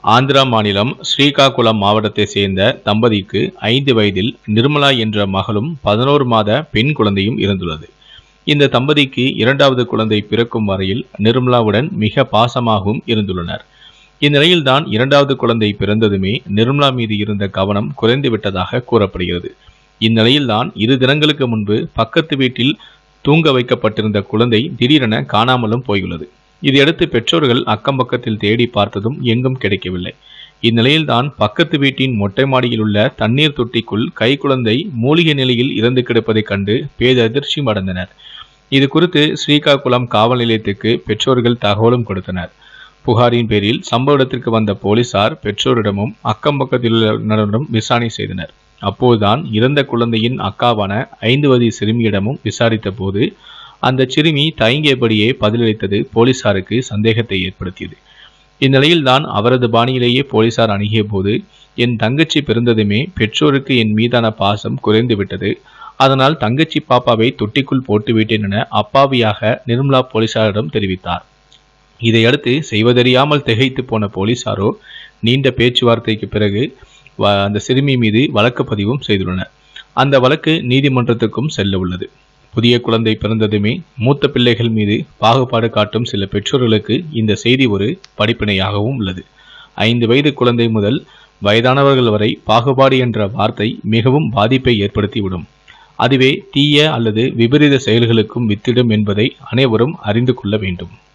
ஆந்திரா மாநிலம் ஸ்ரீகாகுளம் மாவட்டத்தை சேர்ந்த தம்பதிக்கு ஐந்து வயதில் நிர்மலா என்ற மகளும் பதினோரு மாத பெண் குழந்தையும் இருந்துள்ளது இந்த தம்பதிக்கு இரண்டாவது குழந்தை பிறக்கும் வரையில் நிர்மலாவுடன் மிக பாசமாகவும் இருந்துள்ளனர் இந்நிலையில்தான் இரண்டாவது குழந்தை பிறந்ததுமே நிர்மலா மீது இருந்த கவனம் குறைந்து விட்டதாக கூறப்படுகிறது இந்நிலையில்தான் இரு தினங்களுக்கு முன்பு பக்கத்து வீட்டில் தூங்க வைக்கப்பட்டிருந்த குழந்தை திடீரென காணாமலும் போயுள்ளது இதையடுத்து பெற்றோர்கள் அக்கம் பக்கத்தில் தேடி பார்த்ததும் எங்கும் கிடைக்கவில்லை இந்நிலையில்தான் பக்கத்து வீட்டின் மொட்டை மாடியில் உள்ள தண்ணீர் தொட்டிக்குள் கைக்குழந்தை மூலிகை நிலையில் இறந்து கிடப்பதைக் கண்டு பேரதிர்ச்சி அடைந்தனர் இது குறித்து ஸ்ரீகாகுளம் காவல் நிலையத்துக்கு பெற்றோர்கள் தகவலும் கொடுத்தனர் புகாரின் பேரில் சம்பவ இடத்திற்கு வந்த போலீசார் பெற்றோரிடமும் அக்கம் பக்கத்தில் உள்ளவரிடமும் விசாரணை செய்தனர் அப்போதுதான் இறந்த குழந்தையின் அக்காவான ஐந்து வயது சிறுமியிடமும் விசாரித்த போது அந்த சிறுமி தயங்கியபடியே பதிலளித்தது போலீசாருக்கு சந்தேகத்தை ஏற்படுத்தியது இந்நிலையில்தான் அவரது பாணியிலேயே போலீசார் அணுகிய போது என் தங்கச்சி பிறந்ததுமே பெற்றோருக்கு என் மீதான பாசம் குறைந்து விட்டது அதனால் தங்கச்சி பாப்பாவை தொட்டிக்குள் போட்டுவிட்டேன் என அப்பாவியாக நிர்மலா போலீசாரிடம் தெரிவித்தார் இதையடுத்து செய்வதறியாமல் திகைத்து போன போலீசாரோ நீண்ட பேச்சுவார்த்தைக்கு பிறகு வ- அந்த சிறுமி மீது வழக்கு பதிவும் செய்துள்ளனர் அந்த வழக்கு நீதிமன்றத்துக்கும் செல்ல உள்ளது புதிய குழந்தை பிறந்ததுமே மூத்த பிள்ளைகள் மீது பாகுபாடு காட்டும் சில பெற்றோர்களுக்கு இந்த செய்தி ஒரு படிப்பினையாகவும் உள்ளது ஐந்து வயது குழந்தை முதல் வயதானவர்கள் வரை பாகுபாடு என்ற வார்த்தை மிகவும் பாதிப்பை ஏற்படுத்திவிடும் அதுவே தீய அல்லது விபரீத செயல்களுக்கும் வித்திடும் என்பதை அனைவரும் அறிந்து கொள்ள வேண்டும்